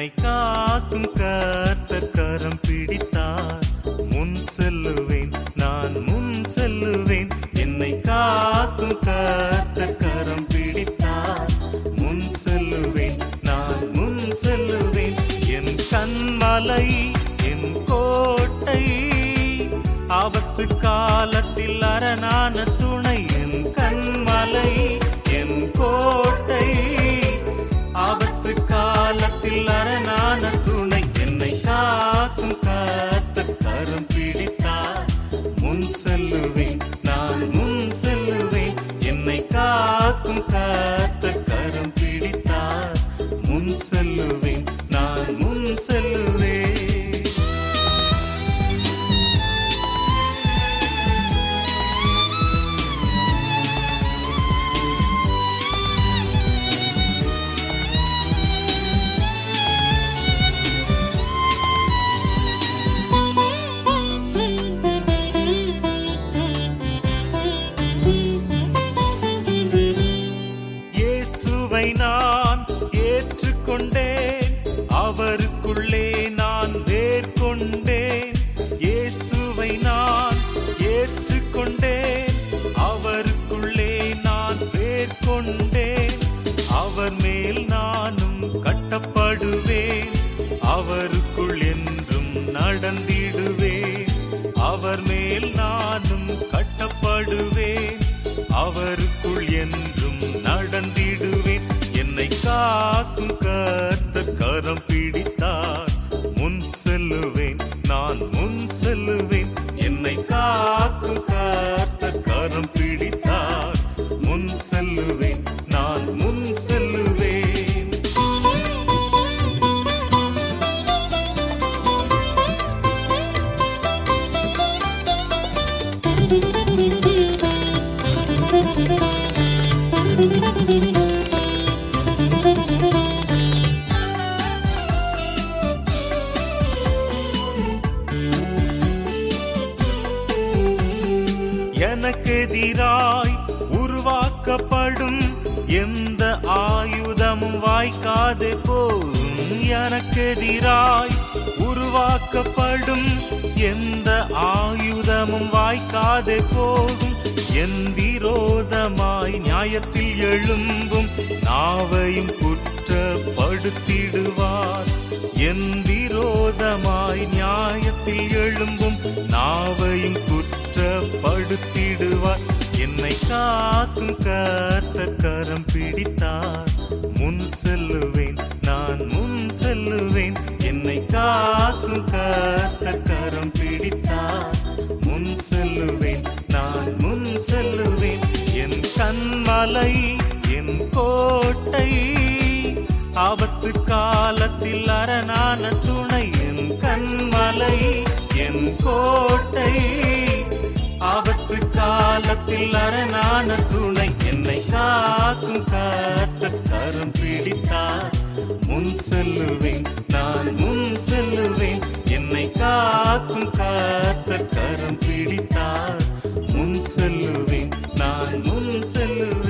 என்னை காக்கும் கர்த்தர் கரம் பிடித்தார் முன் செல்லுவேன் நான் முன் செல்லுவேன் என்னை காக்கும் கர்த்தர் கரம் பிடித்தார் முன் செல்லுவேன் நான் முன் செல்லுவேன் என் கண்மலை என் கோட்டை ஆபத்து காலத்தில் அரணான துணை என் கண்மலை என் கோட்டை ஆபத்து காலத்தில் அரணான துணை என்னை காக்கும் காத்த கரம் பிடித்தார் முன் செல்லுவேன் நான் முன் செல்லுவேன் என்னை காக்கும் காத்த கரம் பிடித்தார் முன் செல்லுவேன் நான் முன் செல்லுவேன் இயேசுவை நான் ஏற்றுக்கொண்டேன் அவருக்குள்ளே நான் வேர் கொண்டேன் இயேசுவை நான் ஏற்றுக்கொண்டேன் அவருக்குள்ளே நான் வேர் கொண்டேன் அவர் மேல் நானும் கட்டப்படுவேன் அவருக்குள் என்றும் நடந்திடுவேன் அவர் மேல் நானும் கட்டப்படுவேன் அவருக்குள் என்றும் நடந்திடுவேன் என்னை காக்கும் கர்த்தர் கரம் பிடித்தார் முன் செல்லுவேன் நான் முன் செல்லுவேன் என்னை காக்கும் கர்த்தர் கரம் பிடித்தார் முன் செல்லுவேன் நான் முன் செல்லுவேன் எனக்கு எதிராய் உருவாக்கப்படும் எந்த ஆயுதமும் வாய்க்காதே போகும் எனக்கு எதிராய் உருவாக்கப்படும் எந்த ஆயுதமும் வாய்க்காதே போகும் என் விரோதமாய் நியாயத்தில் எழும்பும் நாவையும் குற்றப்படுத்திடுவார் என் விரோதமாய் நியாயத்தில் எழும்பும் நாவையும் குற்றப்படுத்திடுவார் என்னை காக்கும் கர்த்தர் கரம் பிடித்தார் முன் செல்லுவேன் நான் முன் செல்லுவேன் என்னை காக்கும் கர்த்தர் கரம் பிடித்தார் முன் செல்லுவேன் நான் முன் செல்லுவேன் என் கண்மலை என் கோட்டை ஆபத்து காலத்தில் அரணான துணை என் கண்மலை என் கோட்டை ஆபத்து காலத்தில் அரணான துணை என்னை காக்கும் காத்த கரம் பிடித்தார் முன் செல்லுவேன் நான் முன் செல்லுவேன் என்னை காக்கும் காத்த கரம் பிடித்தார் முன் செல்லுவேன் நான் முன் செல்லுவேன்